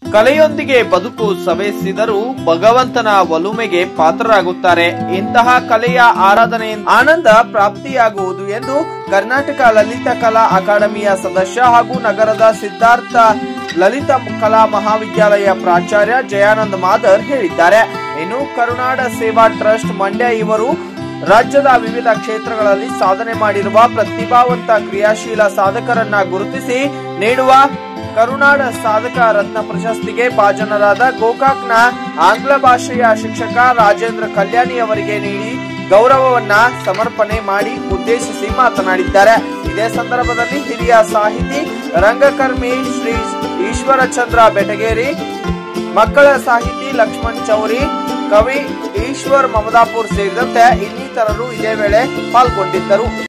ಕಲೆಯೊಂದಿಗೆ ಬದುಕು ಸವೆಸಿದರೂ ಭಗವಂತನ ಒಲುಮೆಗೆ ಪಾತ್ರರಾಗುತ್ತಾರೆ ಇಂತಹ ಕಲೆಯ ಆರಾಧನೆ ಆನಂದ ಪ್ರಾಪ್ತಿಯಾಗುವುದು ಎಂದು ಕರ್ನಾಟಕ ಲಲಿತ ಕಲಾ ಅಕಾಡೆಮಿಯ ಸದಸ್ಯ ಹಾಗೂ ನಗರದ ಸಿದ್ಧಾರ್ಥ ಲಲಿತ ಕಲಾ ಮಹಾವಿದ್ಯಾಲಯ ಪ್ರಾಚಾರ್ಯ ಜಯಾನಂದ್ ಮಾದರ್ ಹೇಳಿದ್ದಾರೆ ಇನ್ನು ಕರುನಾಡ ಸೇವಾ ಟ್ರಸ್ಟ್ ಮಂಡ್ಯ ಇವರು ರಾಜ್ಯದ ವಿವಿಧ ಕ್ಷೇತ್ರಗಳಲ್ಲಿ ಸಾಧನೆ ಮಾಡಿರುವ ಪ್ರತಿಭಾವಂತ ಕ್ರಿಯಾಶೀಲ ಸಾಧಕರನ್ನ ಗುರುತಿಸಿ ನೀಡುವ ಕರುನಾಡ ಸಾಧಕ ರತ್ನ ಪ್ರಶಸ್ತಿಗೆ ಭಾಜನರಾದ ಗೋಕಾಕ್ನ ಆಂಗ್ಲ ಭಾಷೆಯ ಶಿಕ್ಷಕ ರಾಜೇಂದ್ರ ಕಲ್ಯಾಣಿ ಅವರಿಗೆ ನೀಡಿ ಗೌರವವನ್ನ ಸಮರ್ಪಣೆ ಮಾಡಿ ಉದ್ದೇಶಿಸಿ ಮಾತನಾಡಿದ್ದಾರೆ ಇದೇ ಸಂದರ್ಭದಲ್ಲಿ ಹಿರಿಯ ಸಾಹಿತಿ ರಂಗಕರ್ಮಿ ಶ್ರೀ ಈಶ್ವರಚಂದ್ರ ಬೆಟಗೇರಿ ಮಕ್ಕಳ ಸಾಹಿತಿ ಲಕ್ಷ್ಮಣ್ ಚೌರಿ ಕವಿ ಈಶ್ವರ್ ಮಮದಾಪುರ್ ಸೇರಿದಂತೆ ಇನ್ನಿತರರು ಇದೇ ವೇಳೆ ಪಾಲ್ಗೊಂಡಿದ್ದರು